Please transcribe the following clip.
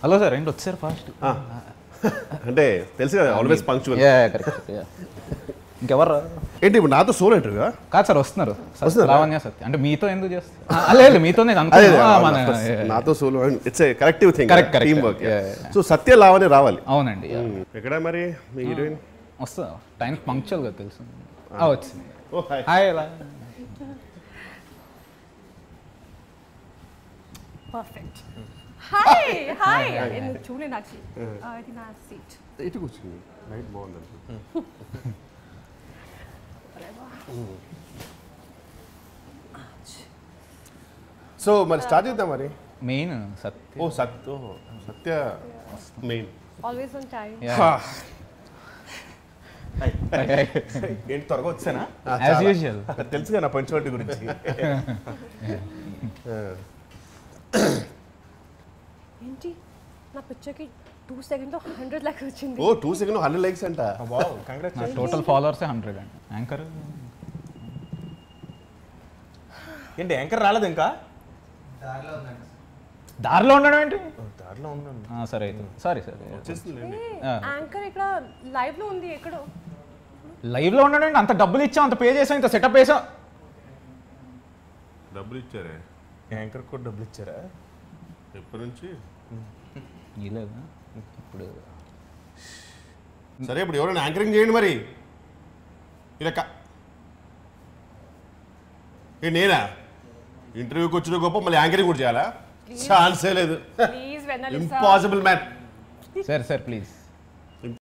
Hello sir ఏంటి వచ్చారు fast అంటే తెలుసు కదా ఆల్వేస్ పంక్చువల్ కరెక్ట్ ఇంకెవరు ఏంటి ఇప్పుడు నాతో సోల్ ఇంటర్వ్యూ కాదు సార్ వస్తున్నారు సత్య- వస్తున్నారా? లావణ్య సత్య అంటే మీతో ఎందుకు చేస్తారు లేదు మీతో నేను అదే అనుకున్నా మన నాతో సోల్ it's a corrective thing Correct, correct, team work yeah, yeah. So Satya Lavanya రావాలి అవునండి yeah. ఎక్కడ మరి మీ హీరోయిన్ వస్తా టైం పంక్చువల్గా తెలుసు ఆ, వచ్చింది ఓ హాయ్ హాయ్ ఎలా పర్ఫెక్ట్ హాయ్ హాయ్ నేను చూడలేదు యాక్చువల్లీ ఇది నా సీట్ ఇటు కూర్చుంది నైట్ బాగుందండి సో మరి స్టార్ట్ చేద్దాం మరి మెయిన్ సత్య ఓ సత్ ఓ Satya main always on time ఏంటి త్వరగా వచ్చానా యాజ్ యూజువల్ తెలుసుగా నా పంచవటి గురించి ఏంటి నా పిక్చర్కి టూ సెకండ్లో హండ్రెడ్ లాక్ వచ్చింది ఓ టూ సెకండ్ హండ్రెడ్ లైక్స్ అంట వావ్ కంగ్రాట్స్ టోటల్ ఫాలోవర్సే హండ్రెడ్ అండి యాంకర్ ఏంటి యాంకర్ రాలేదు ఇంకా దారిలో ఉండడం ఏంటి దారిలో ఉన్నాను ఆ, సరే అయితే సారీ సరే వచ్చేస్తుందండి యాంకర్ ఇక్కడ లైవ్ లో ఉంది ఎక్కడో లైవ్లో ఉండడం ఏంటి అంత డబ్బులు ఇచ్చాం అంత పే చేసాం ఇంత సెటప్ వేసాం డబ్బులు ఇచ్చారే యాంకర్ కూడా డబ్బులు ఇచ్చారా ఎప్పటి నుంచి ఇలేదు ఇప్పుడు సరే ఇప్పుడు ఎవరైనా యాంకరింగ్ చేయండి మరి ఇలా క- ఏ నేనా ఇంటర్వ్యూకి వచ్చిన గొప్ప మళ్ళీ యాంకరింగ్ కూడా చేయాలా ఛాన్సే లేదు ప్లీజ్ వెన్నెల ఇంపాసిబుల్ మ్యాన్ సరే సార్ ప్లీజ్